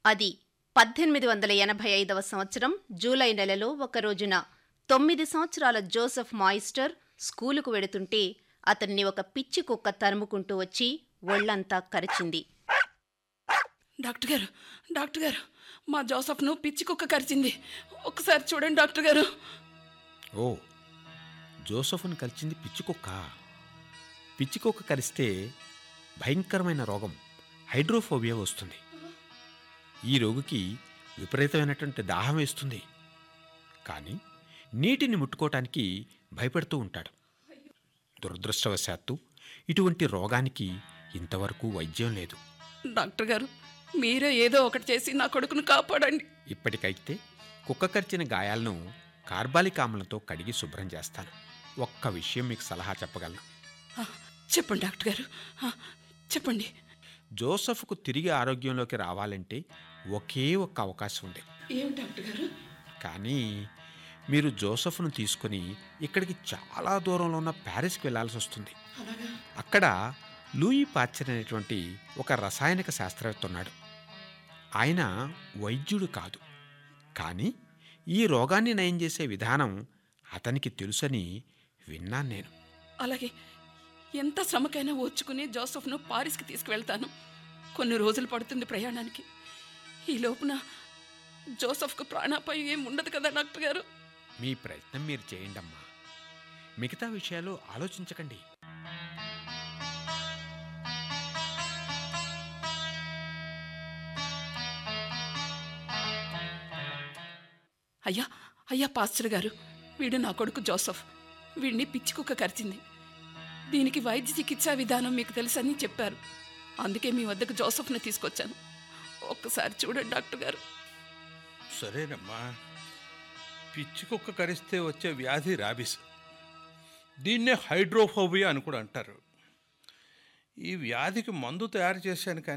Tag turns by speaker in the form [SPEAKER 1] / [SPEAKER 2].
[SPEAKER 1] అది పద్దెనిమిది వందల ఎనభై ఐదవ సంవత్సరం జూలై నెలలో ఒక రోజున తొమ్మిది సంవత్సరాల జోసెఫ్ మాయిస్టర్ స్కూలుకు వెడుతుంటే అతన్ని ఒక పిచ్చి కుక్క తరుముకుంటూ వచ్చి ఒళ్లంతా కరిచింది
[SPEAKER 2] డాక్టర్ గారు డాక్టర్ గారు మా జోసఫ్ను పిచ్చి కుక్క కరిచింది ఒకసారి చూడండి డాక్టర్ గారు
[SPEAKER 3] ఓ జోసఫ్ను కలిసింది పిచ్చికుక్క పిచ్చికుక్క కరిస్తే భయంకరమైన రోగం హైడ్రోఫోబియా వస్తుంది ఈ రోగికి విపరీతమైనటువంటి దాహం వేస్తుంది కానీ నీటిని ముట్టుకోవటానికి భయపడుతూ ఉంటాడు దురదృష్టవశాత్తు ఇటువంటి రోగానికి ఇంతవరకు వైద్యం లేదు
[SPEAKER 2] డాక్టర్ గారు మీరే ఏదో ఒకటి చేసి నా కొడుకును కాపాడండి
[SPEAKER 3] ఇప్పటికైతే కుక్క కరిచిన గాయాలను కార్బాలిక్ ఆమ్లంతో కడిగి శుభ్రం చేస్తాను ఒక్క విషయం మీకు సలహా చెప్పగలను
[SPEAKER 2] ఆ, చెప్పండి డాక్టర్ గారు ఆ, చెప్పండి
[SPEAKER 3] జోసఫ్కు తిరిగి ఆరోగ్యంలోకి రావాలంటే ఒకే ఒక్క అవకాశం ఉంది
[SPEAKER 2] ఏం డాక్టర్ గారు
[SPEAKER 3] కానీ మీరు జోసఫ్ను తీసుకుని ఇక్కడికి చాలా దూరంలో ఉన్న ప్యారిస్కి వెళ్ళాల్సి వస్తుంది
[SPEAKER 2] అలాగా
[SPEAKER 3] అక్కడ లూయి పాశ్చర్ అనేటువంటి ఒక రసాయనిక శాస్త్రవేత్త ఉన్నాడు ఆయన వైద్యుడు కాదు కానీ ఈ రోగాన్ని నయం చేసే విధానం అతనికి తెలుసని విన్నాను నేను
[SPEAKER 2] అలాగే ఎంత శ్రమకైనా ఓర్చుకుని జోసఫ్ను పారిస్కి తీసుకువెళ్తాను కొన్ని రోజులు పడుతుంది ప్రయాణానికి ఈ లోపున జోసఫ్కు ప్రాణాపాయం ఏం ఉండదు కదా డాక్టర్ గారు
[SPEAKER 3] మీ ప్రయత్నం మీరు చేయండి అమ్మా మిగతా విషయాలు ఆలోచించకండి
[SPEAKER 2] అయ్యా అయ్యా పాస్టర్ గారు వీడు నా కొడుకు జోసఫ్ వీడిని పిచ్చి కుక్క కరిచింది దీనికి వైద్య చికిత్సా విధానం మీకు తెలుసని చెప్పారు అందుకే మీ వద్దకు జోసఫ్ని తీసుకొచ్చాను ఒక్కసారి చూడండి డాక్టర్ గారు
[SPEAKER 4] సరేనమ్మా పిచ్చి కుక్క కరిస్తే వచ్చే వ్యాధి రాబిస్ దీన్నే హైడ్రోఫోబియా అని కూడా అంటారు ఈ వ్యాధికి మందు తయారు చేశాను కానీ